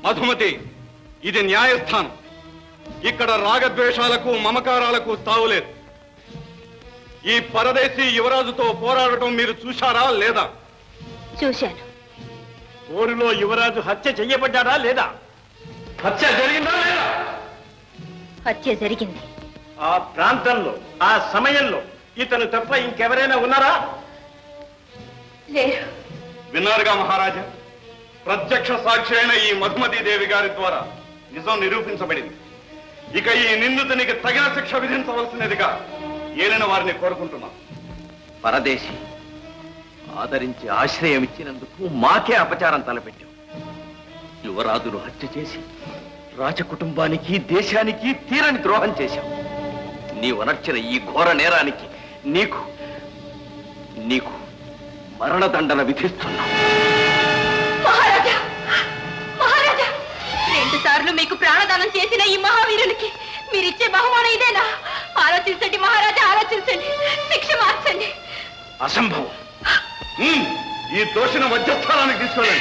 మధుమతి ఇది న్యాయస్థానం ఇక్కడ రాగద్వేషాలకు మమకారాలకు తావులేదు ఈ పరదేశీ యువరాజుతో పోరాడటం మీరు చూశారా లేదా చూశాను ఊరిలో యువరాజు హత్య చెయ్యబడ్డారా లేదా హత్య జరిగిందా లేదా హత్య జరిగింది ఆ ప్రాంతంలో ఆ సమయంలో ఇతను తప్ప ఇంకెవరైనా ఉన్నారా లేరు విన్నారుగా మహారాజా ప్రత్యక్ష సాక్షి అయిన ఈ మధుమతి దేవి గారి ద్వారా నిజం నిరూపించబడింది ఇక ఈ నిందితునికి తగిన శిక్ష విధించవలసినదిగా ఏలిన వారిని కోరుకుంటున్నాం పరదేశి ఆదరించి ఆశ్రయం ఇచ్చినందుకు మాకే అపచారం తలపెట్టాం యువరాజును హత్య చేసి రాజకుటుంబానికి దేశానికి తీరని ద్రోహం చేశాం నీవు అనర్చిన ఈ ఘోర నేరానికి నీకు నీకు మరణదండన విధిస్తున్నాం మహారాజా మహారాజా రెండు సార్లు మీకు ప్రాణదానం చేసిన ఈ మహావీరునికి మీరిచ్చే బహుమానం ఇదేనా ఆలోచించండి మహారాజా ఆలోచించండి శిక్ష మార్చండి అసంభవం ఉమ్, ఈ దోషిన మధ్యస్థానానికి తీసుకెళ్ళండి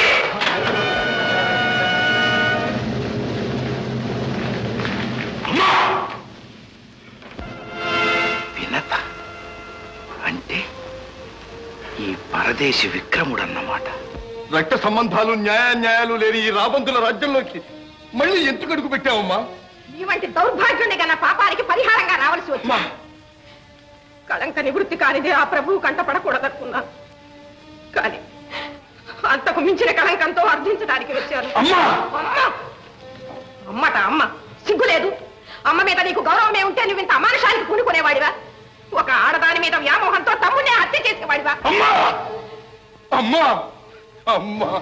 వినత అంటే ఈ పరదేశి విక్రముడన్నమాట రక్త సంబంధాలు న్యాయాన్యాయాలు లేని ఈ రాబంతుల రాజ్యంలోకి మళ్ళీ ఎందుకు అడుగు పెట్టావమ్మా ఇవంటి దౌర్భాగ్యుని గల పాపానికి పరిహారంగా రావాల్సి వచ్చింది కళంక నివృత్తి కానిదే ఆ ప్రభువు కంటపడకూడదనుకున్నాను కానీ అంతకు మించిన కళంకంతో అర్థించడానికి వచ్చారు అమ్మా! అమ్మ! అమ్మట అమ్మ సిగ్గులేదు అమ్మ మీద నీకు గౌరవమే ఉంటే నువ్వు ఇంత అమానుషానికి కూనుకునేవాడివా ఒక ఆడదాని మీద వ్యామోహంతో తమ్మునే హత్య చేసేవాడివా అమ్మా అమ్మా అమ్మా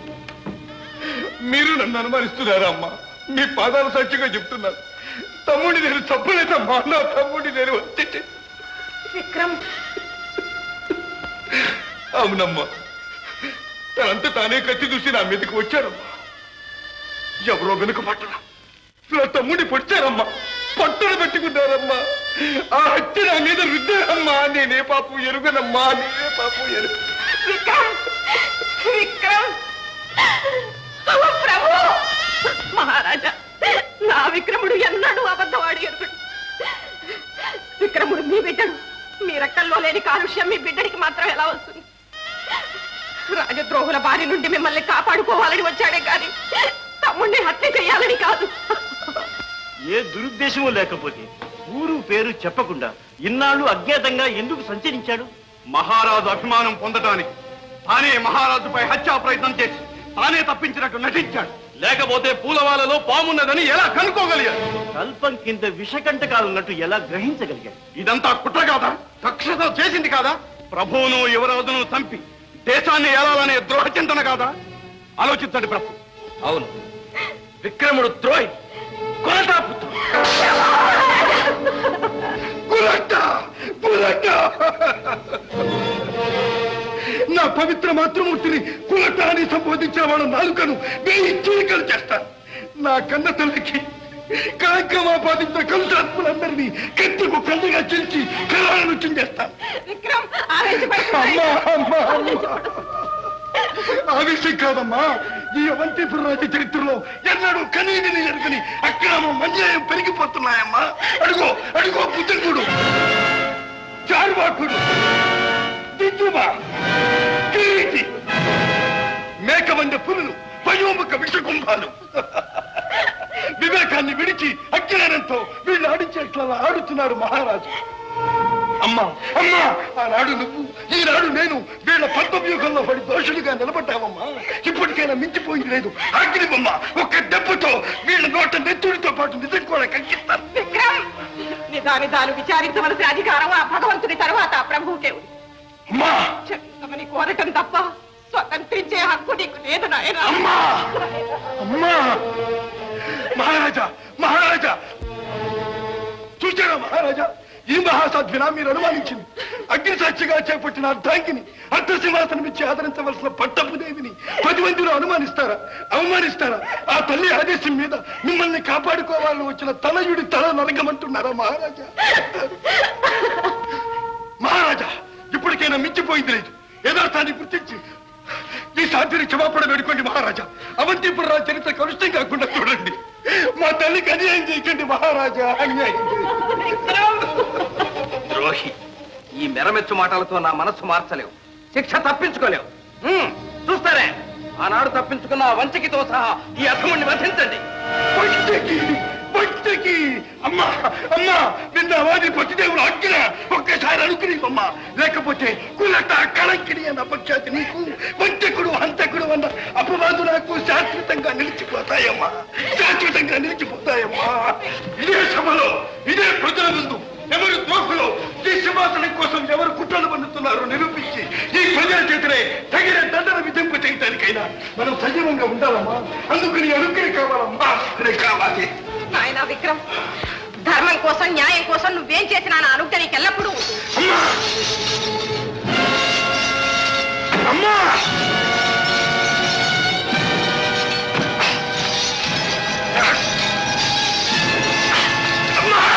మీరు నన్ను అనుమానిస్తున్నారా అమ్మా మీ పాదాలు సాక్షిగా చెప్తున్నారు తమ్ముడిని నేను తప్పలేదమ్మా నా తమ్ముడిని నేను వచ్చి విక్రమ్ అవునమ్మా తనంతా తానే కత్తి చూసి నా మీదకి వచ్చారమ్మా ఎవరో వెనుక పట్టణ నా తమ్ముడిని పొడిచారమ్మా పట్టున పెట్టుకున్నారమ్మా ఆ హత్య నా మీద రుద్దారమ్మా నేనే పాపం ఎరుగనమ్మా నేనే పాపం ఎరుగు విక్రమ్ విక్రమ్ ఓ ప్రభు మహారాజా నా విక్రముడు ఎన్నడూ అబద్ధవాడు ఎరుగుడు విక్రముడు మీ బిడ్డడు మీ రక్తంలో లేని కాలుష్యం మీ బిడ్డడికి మాత్రం ఎలా వస్తుంది రాజద్రోహుల బారి నుండి మిమ్మల్ని కాపాడుకోవాలని వచ్చాడే కాదు తమ్ముడిని హత్య చేయాలని కాదు ఏ దురుద్దేశము లేకపోతే ఊరు పేరు చెప్పకుండా ఇన్నాళ్ళు అజ్ఞాతంగా ఎందుకు సంచరించాడు మహారాజు అభిమానం పొందటానికి తానే మహారాజుపై హత్యా ప్రయత్నం చేసి తానే తప్పించినట్టు నటించాడు లేకపోతే పూలవాలలో పామున్నదని ఎలా కనుక్కోగలిగాడు కల్పం కింద విషకంటకాలున్నట్టు ఎలా గ్రహించగలిగాడు ఇదంతా కుట్ర కాదా కక్షతో చేసింది కాదా ప్రభువును యువరాజును చంపి దేశాన్ని ఏలాలనే ద్రోహ చింతన కాదా ఆలోచించండి ప్రభు అవును విక్రముడు ద్రోహి కొనటాపుత్రుడు కులట్ట కులట్ట నా పవిత్ర మాతృమూర్తిని కులట్ట అని సంబోధించిన వాళ్ళ నాలుకను వెయ్యి చీలికలు చేస్తాను నా కన్న తల్లికి కళంకమా బాధించిన కలుషాత్ములందరినీ కత్తికు కళ్ళుగా చీల్చి కళాల నృత్యం చేస్తాను విక్రమ్ ఆవేశపడుతున్నాయి. అమ్మా అమ్మా అమ్మా ఆవేశం కాదమ్మా ఈ అవంతిపుర రాజ్య చరిత్రలో ఎన్నడూ కనీవిని ఎరుగని అక్రమం అన్యాయం పెరిగిపోతున్నాయమ్మా అడుగో అడుగో పుత్రుడు చారువాకుడు దిద్దుమా కిరీటి మేకమంద పులులు పయోముఖ విషకుంభాలు వివేకాన్ని విడిచి అజ్ఞానంతో వీళ్ళు ఆడించేట్లా ఆడుతున్నారు మహారాజు అమ్మా అమ్మా ఆనాడు నువ్వు ఈనాడు నేను వీళ్ళ పద్మవ్యూహంలో పడి దోషులుగా నిలబడ్డావమ్మా ఇప్పటికైనా మించిపోయింది లేదు అగ్నిబొమ్మ ఒక్క దెబ్బతో వీళ్ళ నోట నెత్తుడితో పాటు నిజం కూడా కంకిస్తాను విక్రమ్ నిదానిదాలు విచారించవలసిన అధికారం ఆ భగవంతుని తర్వాత ఆ ప్రభువుకే ఉంది అమ్మా క్షమించమని కోరటం తప్ప స్వతంత్రించే హక్కు నీకు లేదు నాయన అమ్మా అమ్మా మహారాజా మహారాజా చూచారా మహారాజా ఈ మహాసాధ్విన మీరు అనుమానించింది అగ్ని సాక్షిగా చేపట్టిన అర్ధాంగిని అర్ధసింహాసనం ఇచ్చి ఆదరించవలసిన పట్టపు దేవిని పది మందిలో అనుమానిస్తారా అవమానిస్తారా ఆ తల్లి ఆదేశం మీద మిమ్మల్ని కాపాడుకోవాలని వచ్చిన తనయుడి తల నరగమంటున్నారా మహారాజా మహారాజా ఇప్పటికైనా మించిపోయింది లేదు యథార్థాన్ని గుర్తించి ఈ సాధ్యుని క్షమాపణ వేడుకోండి మహారాజా అవంతిపుర రాజు చరిత్ర కలుషితం కాకుండా చూడండి మా తల్లికి అన్యాయం చేయకండి మహారాజా అన్యాయం చేయకండి. ద్రోహి ఈ మెరమెచ్చు మాటలతో నా మనస్సు మార్చలేవు శిక్ష తప్పించుకోలేవు హ్మ్, చూస్తారే ఆనాడు తప్పించుకున్న ఆ వంచకితో సహా ఈ అధముణ్ణి వధించండి పచ్చకి పచ్చకి అమ్మా అమ్మా నిన్న వాడి పతిదేవుడు అగ్గిన ఒక్కసారి అనుకునేవమ్మా లేకపోతే కులట కళంకిని అన్న పక్షాతి నీకు వంచకుడు హంతకుడు అన్న అపవాదు నాకు శాశ్వతంగా నిలిచిపోతాయమ్మా శాశ్వతంగా నిలిచిపోతాయమ్మా ఇదే సభలో ఇదే ప్రజల ముందు ఎవరు ద్రోహులు ఈ సింహాసనం కోసం ఎవరు కుట్రలు పన్నుతున్నారో నిరూపించి ఈ ప్రజల చేతినే తగిన దండన విధింపు చేయటానికైనా మనం సజీవంగా ఉండాలమ్మా అందుకు నీ అనుగ్రహం కావాలమ్మా అనుగ్రహం కావాలి నాయన విక్రమ్ ధర్మం కోసం న్యాయం కోసం నువ్వేం చేసినా నా అనుగ్రహం నీకు ఎల్లప్పుడూ ఉంటుంది అమ్మా అమ్మా అమ్మా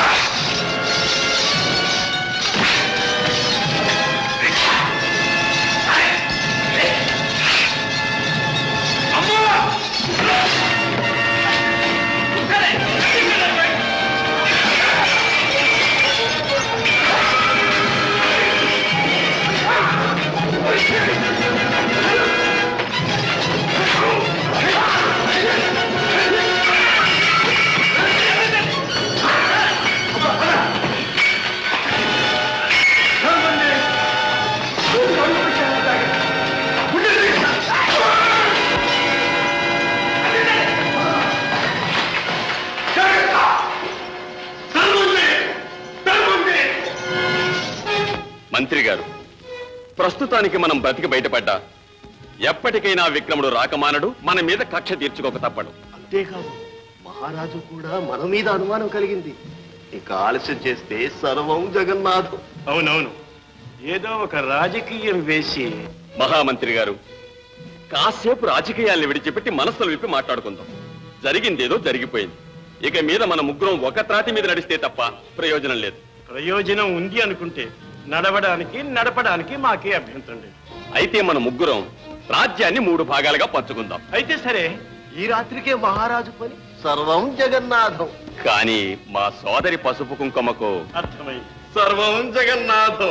మంత్రి గారు ప్రస్తుతానికి మనం బ్రతికి బయటపడ్డా ఎప్పటికైనా విక్రముడు రాకమానడు మన మీద కక్ష తీర్చుకోక తప్పడు అంతేకాదు మహారాజు కూడా మన మీద అనుమానం కలిగింది ఇక ఆలస్యం చేస్తే సర్వం జగన్నాథం అవునవును ఏదో ఒక రాజకీయం వేసి మహామంత్రి గారు కాసేపు రాజకీయాల్ని విడిచిపెట్టి మనసులు విప్పి మాట్లాడుకుందాం జరిగిందేదో జరిగిపోయింది ఇక మీద మన ముగ్గురం ఒక త్రాటి మీద నడిస్తే తప్ప ప్రయోజనం లేదు ప్రయోజనం ఉంది అనుకుంటే నడవడానికి నడపడానికి మాకే అభ్యంతరం లేదు అయితే మన ముగ్గురం రాజ్యాన్ని మూడు భాగాలుగా పంచుకుందాం అయితే సరే ఈ రాత్రికే మహారాజు పని సర్వం జగన్నాథం కానీ మా సోదరి పసుపు కుంకుమకు అర్థమైంది సర్వం జగన్నాథం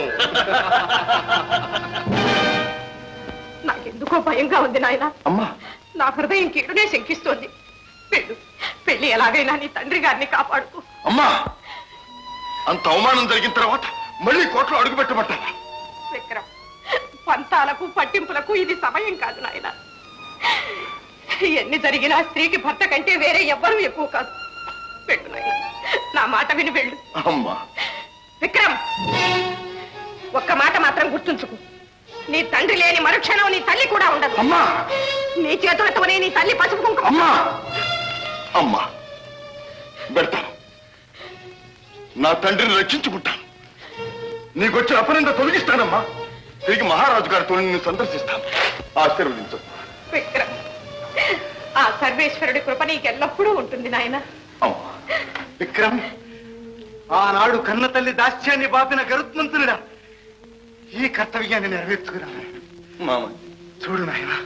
నాకెందుకో భయంగా ఉంది నాయన అమ్మా నా హృదయం కీడునే శంకిస్తోంది పెళ్ళు పెళ్లి ఎలాగైనా నీ తండ్రి గారిని కాపాడుకో అమ్మా అంత అవమానం జరిగిన తర్వాత మళ్ళీ కోట్లో అడుగు పెట్టమంటావా విక్రమ్ పంతాలకు పట్టింపులకు ఇది సమయం కాదు నాయన ఎన్ని జరిగినా స్త్రీకి భర్త కంటే వేరే ఎవ్వరూ ఎక్కువ కాదు వెళ్ళు నాయన నా మాట విని వెళ్ళు అమ్మా విక్రమ్ ఒక్క మాట మాత్రం గుర్తుంచుకో నీ తండ్రి లేని మరుక్షణం నీ తల్లి కూడా ఉండదు అమ్మా నీ చేతులతోనే నీ తల్లి పసుపు కుంకుమ అమ్మా అమ్మా పెడతాను నా తండ్రిని రక్షించుకుంటాను నీకొచ్చిన అపనింద తొలగిస్తానమ్మా తిరిగి మహారాజు గారితో నిన్ను సందర్శిస్తాను ఆశీర్వదించు విక్రమ్ ఆ సర్వేశ్వరుడి కృప నీకు ఎల్లప్పుడూ ఉంటుంది నాయన అమ్మా విక్రమ్ ఆనాడు కన్న తల్లి దాస్యాన్ని బాపిన గరుత్మంతునుడా ఈ కర్తవ్యాన్ని నెరవేర్చుకురా మామ చూడు నాయన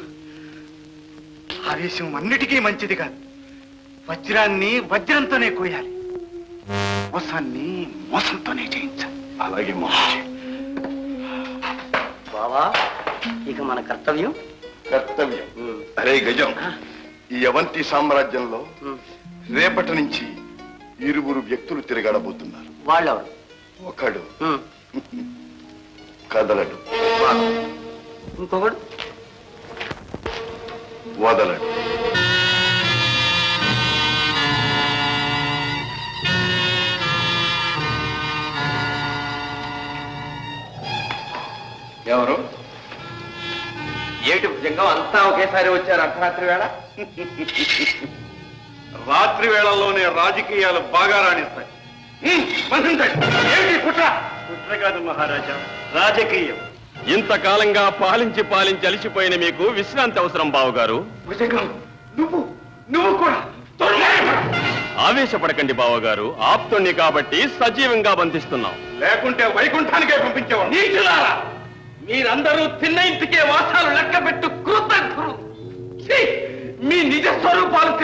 ఆవేశం అన్నిటికీ మంచిది కాదు వజ్రాన్ని వజ్రంతోనే కోయాలి మోసాన్ని మోసంతోనే చేయించాలి అలాగే మోసం బావా ఇక మన కర్తవ్యం కర్తవ్యం అరే గజం ఈ అవంతి సామ్రాజ్యంలో రేపటి నుంచి ఇరువురు వ్యక్తులు తిరగడబోతున్నారు వాళ్ళెవరు ఒకడు కదలడు ఇంకొకడు వదలడు ఎవరు ఏటి భుజంగం అంతా ఒకేసారి వచ్చారు అర్ధరాత్రి వేళ రాత్రి వేళల్లోనే రాజకీయాలు బాగా రాణిస్తాయి ఏమిటి కుట్ర కుట్ర కాదు మహారాజా రాజకీయం ఇంతకాలంగా పాలించి పాలించి అలిసిపోయిన మీకు విశ్రాంతి అవసరం బావగారు భుజంగం నువ్వు నువ్వు కూడా ఆవేశపడకండి బావగారు ఆప్తుణ్ణి కాబట్టి సజీవంగా బంధిస్తున్నాం లేకుంటే వైకుంఠానికే పంపించేవాడు నీచులారా మీరందరూ తిన్న ఇంటికే వాసాలు లెక్క పెట్టు కృతజ్ఞులు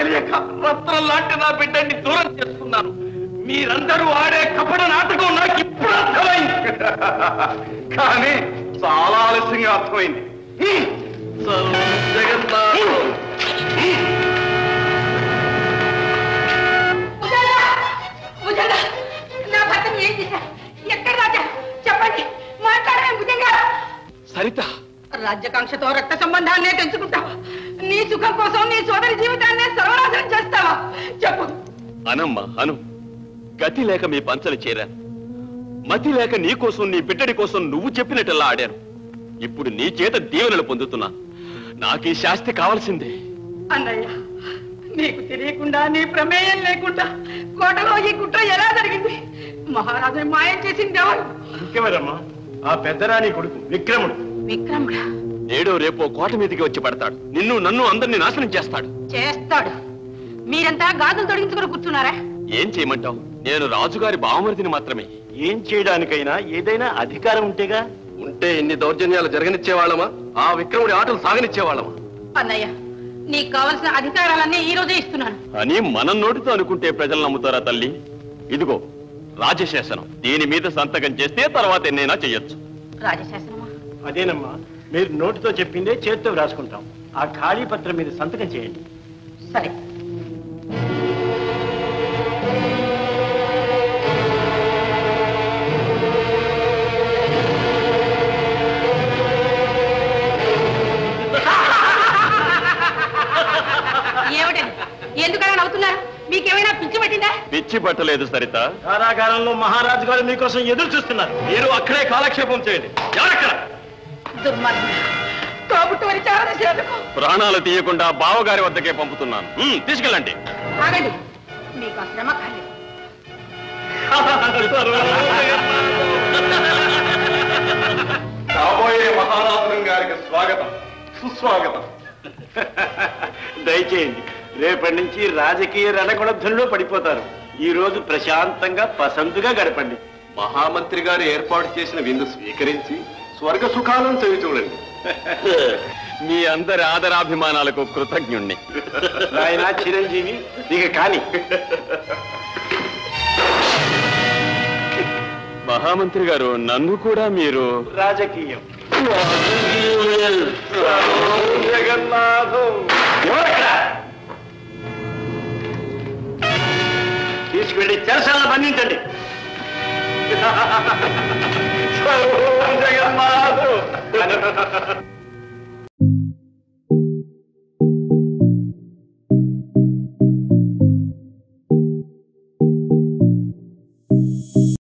తెలియక రత్నం లాంటి నా బిడ్డని దూరం చేసుకున్నాను మీరందరూ ఆడే కపట నాటకం నాకు ఇప్పుడు అర్థమైంది కానీ చాలా ఆలస్యంగా అర్థమైంది హ్మ్. సర్వం జగన్నాథం. భుజంగా! భుజంగా! నా భర్తను ఏం చేశారు ఎక్కడ రాజా చెప్పండి మాట్లాడమే భుజంగా సరిత రాజ్యకాంక్షతో రక్త సంబంధాన్నే తెంచుకుంటావా నీ సుఖం కోసం నీ సోదరి జీవితాన్నే సర్వనాశనం చేస్తావా చెప్పు అనమ్మ అను గతి లేక మీ పంచలు చేరాను మతి లేక నీ కోసం నీ బిడ్డడి కోసం నువ్వు చెప్పినట్టల్లా ఆడాను ఇప్పుడు నీ చేత దీవెనలు పొందుతున్నా నాకు ఈ శాస్తి కావాల్సిందే అన్నయ్య నీకు తెలియకుండా నీ ప్రమేయం లేకుండా కోటలో ఈ కుట్ర ఎలా జరిగింది మహారాజుని మాయం చేసింది ఎవరు ఇంకెవరమ్మా ఆ పెద్దరాణి కొడుకు విక్రముడు విక్రముడా నేడో రేపో కోట మీదకి వచ్చి పడతాడు నిన్ను నన్ను అందరినీ నాశనం చేస్తాడు చేస్తాడు మీరంతా గాజులు తొడిగించుకుని కూర్చున్నారా ఏం చేయమంటావు నేను రాజుగారి బావమరిదిని మాత్రమే ఏం చేయడానికైనా ఏదైనా అధికారం ఉంటేగా ఉంటే ఇన్ని దౌర్జన్యాలు జరగనిచ్చేవాళ్ళమా ఆ విక్రముడి ఆటలు సాగనిచ్చేవాళ్ళమా అన్నయ్య నీకు కావలసిన అధికారాలన్నీ ఈ రోజే ఇస్తున్నాను అని మనం నోటితో అనుకుంటే ప్రజలు నమ్ముతారా తల్లి ఇదిగో రాజశాసనం దీని మీద సంతకం చేస్తే తర్వాత ఎన్నైనా చెయ్యొచ్చు రాజశాసనమా అదేనమ్మా మీరు నోటితో చెప్పిందే చేత్తో రాసుకుంటాం ఆ ఖాళీ పత్రం మీద సంతకం చేయండి సరే ఏమిటండి ఎందుకలా నవ్వుతున్నారు మీకేమైనా పిచ్చి పట్టిందా పిచ్చి పట్టలేదు సరిత కారాగారంలో మహారాజు గారు మీకోసం ఎదురు చూస్తున్నారు మీరు అక్కడే కాలక్షేపం చేయండి ఎవరక్కడ దుర్మార్గుడు తోబుట్టు వరి చారణ చేతుకు ప్రాణాలు తీయకుండా బావగారి వద్దకే పంపుతున్నాను ఉమ్, తీసుకెళ్ళండి ఆగండి మీకు ఆ శ్రమ కాలేదు రాబోయే మహారాజులం గారికి స్వాగతం సుస్వాగతం దయచేయండి రేపటి నుంచి రాజకీయ రణగుణధ్వనిలో పడిపోతారు ఈ రోజు ప్రశాంతంగా పసందుగా గడపండి మహామంత్రి గారు ఏర్పాటు చేసిన విందు స్వీకరించి స్వర్గ సుఖాలను చవి చూడండి మీ అందరి ఆదరాభిమానాలకు కృతజ్ఞుణ్ణి ఆయన చిరంజీవి ఇక కాని మహామంత్రి గారు నన్ను కూడా మీరు రాజకీయం జగన్నాథం ఎవరక్కడ తీసుకెళ్ళి చెరసాలను బంధించండి జగన్నాథం